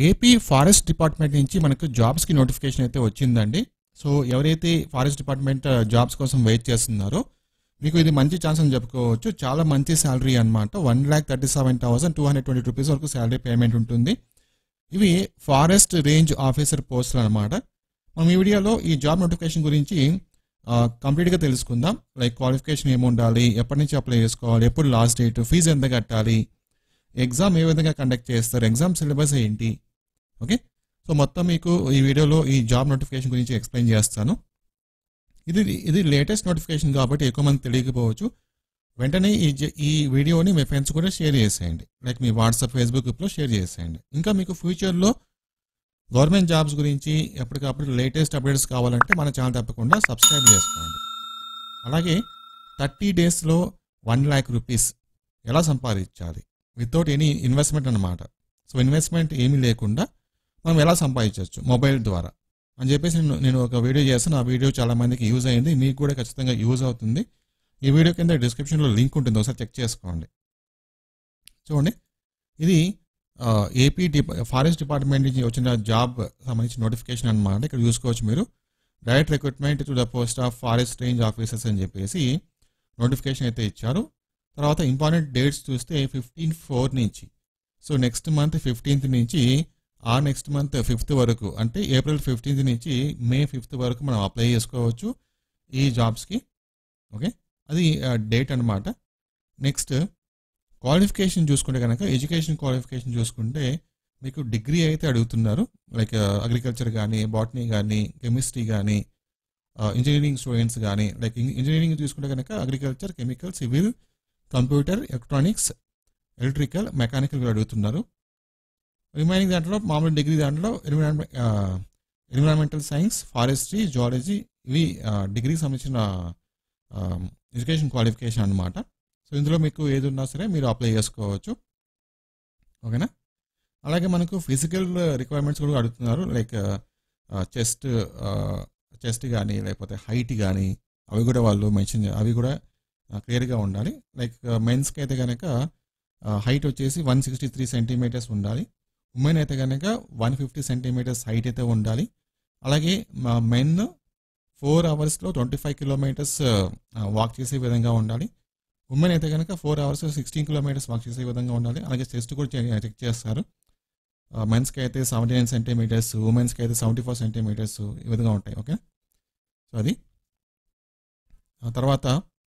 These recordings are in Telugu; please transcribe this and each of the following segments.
ఏపీ ఫారెస్ట్ డిపార్ట్మెంట్ నుంచి మనకు జాబ్స్కి నోటిఫికేషన్ అయితే వచ్చిందండి సో ఎవరైతే ఫారెస్ట్ డిపార్ట్మెంట్ జాబ్స్ కోసం వెయిట్ చేస్తున్నారో మీకు ఇది మంచి ఛాన్స్ అని చెప్పుకోవచ్చు చాలా మంచి శాలరీ అనమాట one lakh thirty seven thousand two hundred twenty rupees వరకు శాలరీ పేమెంట్ ఉంటుంది ఇవి ఫారెస్ట్ రేంజ్ ఆఫీసర్ పోస్టులు అనమాట మనం ఈ వీడియోలో ఈ జాబ్ నోటిఫికేషన్ గురించి ఆ, కంప్లీట్గా తెలుసుకుందాం లైక్ క్వాలిఫికేషన్ ఏమి ఉండాలి ఎప్పటి నుంచి అప్లై చేసుకోవాలి ఎప్పుడు లాస్ట్ డేట్ ఫీజు ఎంత కట్టాలి ఎగ్జామ్ ఏ విధంగా కండక్ట్ చేస్తారు ఎగ్జామ్ సిలబస్ ఏంటి ఓకే సో మొత్తం మీకు ఈ వీడియోలో ఈ జాబ్ నోటిఫికేషన్ గురించి ఎక్స్ప్లెయిన్ చేస్తాను ఇది ఇది లేటెస్ట్ నోటిఫికేషన్ కాబట్టి ఎక్కువ మంది తెలియకపోవచ్చు వెంటనే ఈ జ- ఈ వీడియోని మీ ఫ్రెండ్స్ కూడా షేర్ చేసేయండి లైక్ మీ వాట్సాప్ ఫేస్బుక్ గ్రూప్లో షేర్ చేసేయండి ఇంకా మీకు ఫ్యూచర్లో గవర్నమెంట్ జాబ్స్ గురించి ఎప్పటికప్పుడు లేటెస్ట్ అప్డేట్స్ కావాలంటే మన ఛానల్ తప్పకుండా సబ్స్క్రైబ్ చేసుకోండి అలాగే థర్టీ డేస్లో వన్ ల్యాక్ రూపీస్ ఎలా సంపాదించాలి వితౌట్ ఎనీ ఇన్వెస్ట్మెంట్ అనమాట సో ఇన్వెస్ట్మెంట్ ఏమీ లేకుండా మనం ఎలా సంపాదించవచ్చు మొబైల్ ద్వారా అని చెప్పేసి నేను నేను ఒక వీడియో చేస్తాను ఆ వీడియో చాలా మందికి యూజ్ అయింది మీకు కూడా ఖచ్చితంగా యూజ్ అవుతుంది ఈ వీడియో కింద డిస్క్రిప్షన్లో లింక్ ఉంటుంది ఒకసారి చెక్ చేసుకోండి చూడండి ఇది ఆ, ఏపీ డిపా ఫారెస్ట్ డిపార్ట్మెంట్ నుంచి వచ్చిన జాబ్ సంబంధించిన నోటిఫికేషన్ అన్నమాట ఇక్కడ చూసుకోవచ్చు మీరు direct recruitment to the post of forest range officers అని చెప్పేసి నోటిఫికేషన్ అయితే ఇచ్చారు తర్వాత ఇంపార్టెంట్ డేట్స్ చూస్తే ఫిఫ్టీన్ ఫోర్ నుంచి సో నెక్స్ట్ మంత్ ఫిఫ్టీన్త్ నుంచి ఆ నెక్స్ట్ మంత్ ఫిఫ్త్ వరకు అంటే ఏప్రిల్ ఫిఫ్టీన్త్ నుంచి మే ఫిఫ్త్ వరకు మనం అప్లై చేసుకోవచ్చు ఈ జాబ్స్కి ఓకే అది డేట్ అన్నమాట నెక్స్ట్ క్వాలిఫికేషన్ చూసుకుంటే కనుక ఎడ్యుకేషన్ క్వాలిఫికేషన్ చూసుకుంటే మీకు డిగ్రీ అయితే అడుగుతున్నారు లైక్ అగ్రికల్చర్ కానీ బాటనీ కానీ కెమిస్ట్రీ కానీ ఇంజనీరింగ్ స్టూడెంట్స్ కానీ లైక్ ఇంజనీరింగ్ చూసుకుంటే కనుక agriculture chemical civil computer electronics electrical mechanical కూడా అడుగుతున్నారు రిమైనింగ్ దాంట్లో మామూలు డిగ్రీ దాంట్లో ఎన్విరాన్మెంటల్ సైన్స్ ఫారెస్ట్రీ జువాలజీ ఇవి డిగ్రీకి సంబంధించిన ఎడ్యుకేషన్ క్వాలిఫికేషన్ అన్నమాట సో ఇందులో మీకు ఏది ఉన్నా సరే మీరు అప్లై చేసుకోవచ్చు ఓకేనా అలాగే మనకు ఫిజికల్ రిక్వైర్మెంట్స్ కూడా అడుగుతున్నారు లైక్ చెస్ట్ చెస్ట్ కానీ లేకపోతే హైట్ కానీ అవి కూడా వాళ్ళు మెన్షన్ అవి కూడా క్లియర్గా ఉండాలి లైక్ మెన్స్కి అయితే కనుక హైట్ వచ్చేసి వన్ సిక్స్టీ త్రీ సెంటీమీటర్స్ ఉండాలి ఉమెన్ అయితే కనుక వన్ ఫిఫ్టీ సెంటీమీటర్స్ హైట్ అయితే ఉండాలి అలాగే మెన్ ఫోర్ అవర్స్లో ట్వంటీ ఫైవ్ కిలోమీటర్స్ వాక్ చేసే విధంగా ఉండాలి ఉమెన్ అయితే కనుక four hours sixteen kilometres walk చేసే విధంగా ఉండాలి అలాగే చెస్ట్ కూడా చెక్ చేస్తారు మెన్స్కి అయితే సెవెంటీ నైన్ సెంటీమీటర్స్ ఉమెన్స్కి అయితే సెవెంటీ ఫోర్ సెంటీమీటర్స్ ఈ విధంగా ఉంటాయి ఓకే సో అది ఆ తర్వాత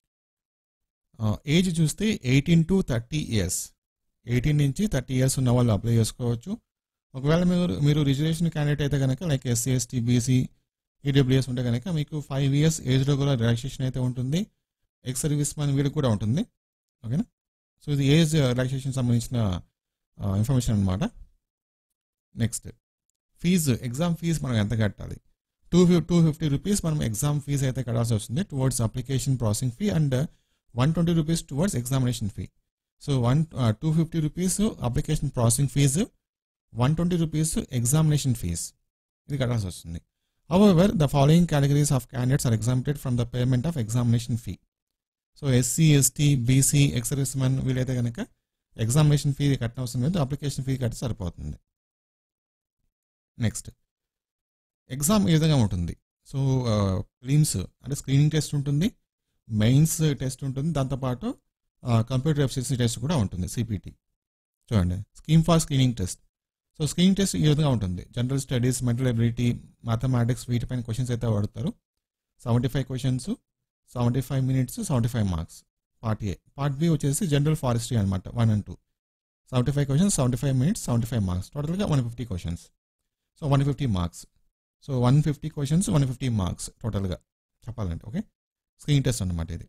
ఏజ్ చూస్తే eighteen to thirty years eighteen నుంచి థర్టీ ఇయర్స్ ఉన్న వాళ్ళు అప్లై చేసుకోవచ్చు ఒకవేళ మీరు మీరు రిజర్వేషన్ క్యాండిడేట్ అయితే కనుక like SC ST BC EWS ఉంటే కనుక మీకు ఫైవ్ ఇయర్స్ ఏజ్లో కూడా రిలాక్సేషన్ అయితే ఉంటుంది ఎక్స్ సర్వీస్ మ్యాన్ వీళ్ళకి కూడా ఉంటుంది ఓకేనా సో ఇది ఏజ్ రిలాక్సేషన్ సంబంధించిన ఇన్ఫర్మేషన్ అనమాట నెక్స్ట్ ఫీజు ఎగ్జామ్ ఫీజు మనం ఎంత కట్టాలి two fif two fifty rupees మనం ఎగ్జామ్ ఫీజు అయితే కట్టాల్సి వస్తుంది towards application processing fee and one twenty rupees towards examination fee so one two fifty rupees application processing fee one twenty rupees examination fee ఇది కట్టాల్సి వస్తుంది however the following categories of candidates are exempted from the payment of examination fee so SC ST BC ex service men వీలైతే కనుక ఎగ్జామినేషన్ ఫీ కట్టనవసరం లేదు అప్లికేషన్ ఫీ కట్టి సరిపోతుంది నెక్స్ట్ ఎగ్జామ్ ఈ విధంగా ఉంటుంది సో ప్లిమ్స్ అంటే స్క్రీనింగ్ టెస్ట్ ఉంటుంది మెయిన్స్ టెస్ట్ ఉంటుంది దాంతోపాటు కంప్యూటర్ ఎఫిషియన్సీ టెస్ట్ కూడా ఉంటుంది సిపిటి చూడండి scheme for screening test so screening test ఈ విధంగా ఉంటుంది general studies mental ability mathematics వీటిపైన క్వశ్చన్స్ అయితే వాడతారు seventy five questions seventy five minutes seventy five marks part A part B వచ్చేసి జనరల్ ఫారెస్ట్రీ అనమాట one and two seventy five questions seventy five minutes seventy five marks టోటల్గా one fifty questions so one fifty marks so one fifty questions one fifty marks టోటల్గా చెప్పాలంటే ఓకే స్క్రీన్ టెస్ట్ అనమాట ఇది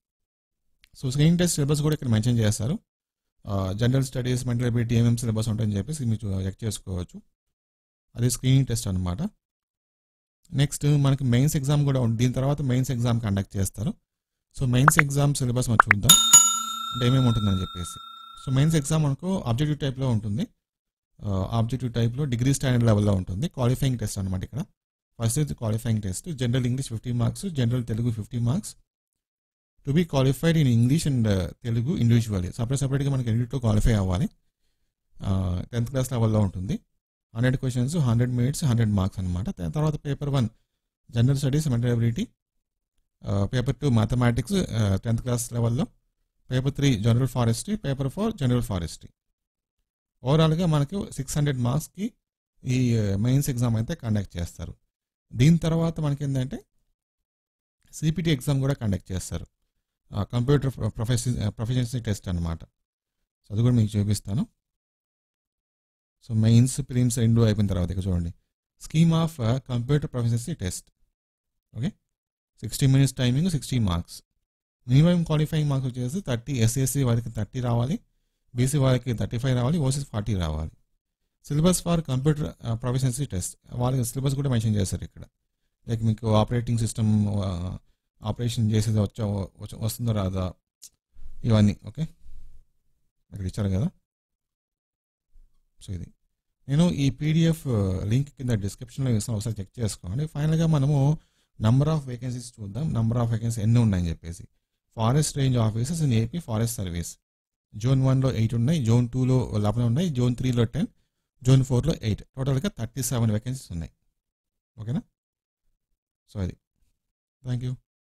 సో స్క్రీన్ టెస్ట్ సిలబస్ కూడా ఇక్కడ మెన్షన్ చేస్తారు జనరల్ స్టడీస్ మెంటల్ ఎబిలిటీ ఏమేమి సిలబస్ ఉంటాయని చెప్పేసి మీరు చెక్ చేసుకోవచ్చు అది స్క్రీనింగ్ టెస్ట్ అనమాట నెక్స్ట్ మనకి మెయిన్స్ ఎగ్జామ్ కూడా ఉంది దీని తర్వాత మెయిన్స్ ఎగ్జామ్ కండక్ట్ చేస్తారు సో మెయిన్స్ ఎగ్జామ్ సిలబస్ మనం చూద్దాం అంటే ఏమేమి ఉంటుందని చెప్పేసి సో మెయిన్స్ ఎగ్జామ్ మనకు ఆబ్జెక్టివ్ టైప్లో ఉంటుంది ఆబ్జెక్టివ్ టైప్లో డిగ్రీ స్టాండర్డ్ లెవెల్లో ఉంటుంది క్వాలిఫైయింగ్ టెస్ట్ అనమాట ఇక్కడ ఫస్ట్ ఇది qualifying test general English fifty marks general Telugu fifty marks to be qualified in English and Telugu individually separate సపరేట్గా మనకి రెండింటిలో క్వాలిఫై అవ్వాలి టెన్త్ క్లాస్ లెవెల్లో ఉంటుంది hundred questions hundred minutes hundred marks అనమాట తర్వాత paper one general studies mental ability paper two mathematics tenth class లెవెల్లో paper three general forestry paper four general forestry ఓవరాల్గా మనకు సిక్స్ హండ్రెడ్ మార్క్స్కి ఈ మెయిన్స్ ఎగ్జామ్ అయితే కండక్ట్ చేస్తారు దీని తర్వాత మనకి ఏంటంటే సిపిటి ఎగ్జామ్ కూడా కండక్ట్ చేస్తారు కంప్యూటర్ ప్రొఫెసి ప్రొఫెషన్సీ టెస్ట్ అనమాట సో అది కూడా మీకు చూపిస్తాను సో మెయిన్స్ ప్రిలిమ్స్ రెండు అయిపోయిన తర్వాత ఇక చూడండి scheme of computer proficiency test okay sixty minutes timing sixty marks minimum qualifying marks వచ్చేసి థర్టీ ఎస్ఎస్సి వారికి థర్టీ రావాలి బీసీ వారికి థర్టీ ఫైవ్ రావాలి ఓసీ ఫార్టీ రావాలి syllabus for computer proficiency test వాళ్ళకి సిలబస్ కూడా మెన్షన్ చేశారు ఇక్కడ లైక్ మీకు ఆపరేటింగ్ సిస్టమ్ ఆపరేషన్ చేసేది వచ్చా వచ్చ- వస్తుందో రాదా ఇవన్నీ ఓకే ఇక్కడ ఇచ్చారు కదా సో ఇది నేను ఈ పీడిఎఫ్ లింక్ కింద డిస్క్రిప్షన్లో ఇస్తాను ఒకసారి చెక్ చేసుకోండి ఫైనల్గా మనము నంబర్ ఆఫ్ వేకెన్సీస్ చూద్దాం నంబర్ ఆఫ్ వేకెన్సీ ఎన్ని ఉన్నాయని చెప్పేసి forest range officers in AP forest service zone వన్లో ఎయిట్ ఉన్నాయి జోన్ టూలో లెవెన్ ఉన్నాయి జోన్ త్రీలో టెన్ జోన్ ఫోర్లో ఎయిట్ టోటల్గా థర్టీ సెవెన్ వేకెన్సీస్ ఉన్నాయి ఓకేనా సో అది థ్యాంక్ యూ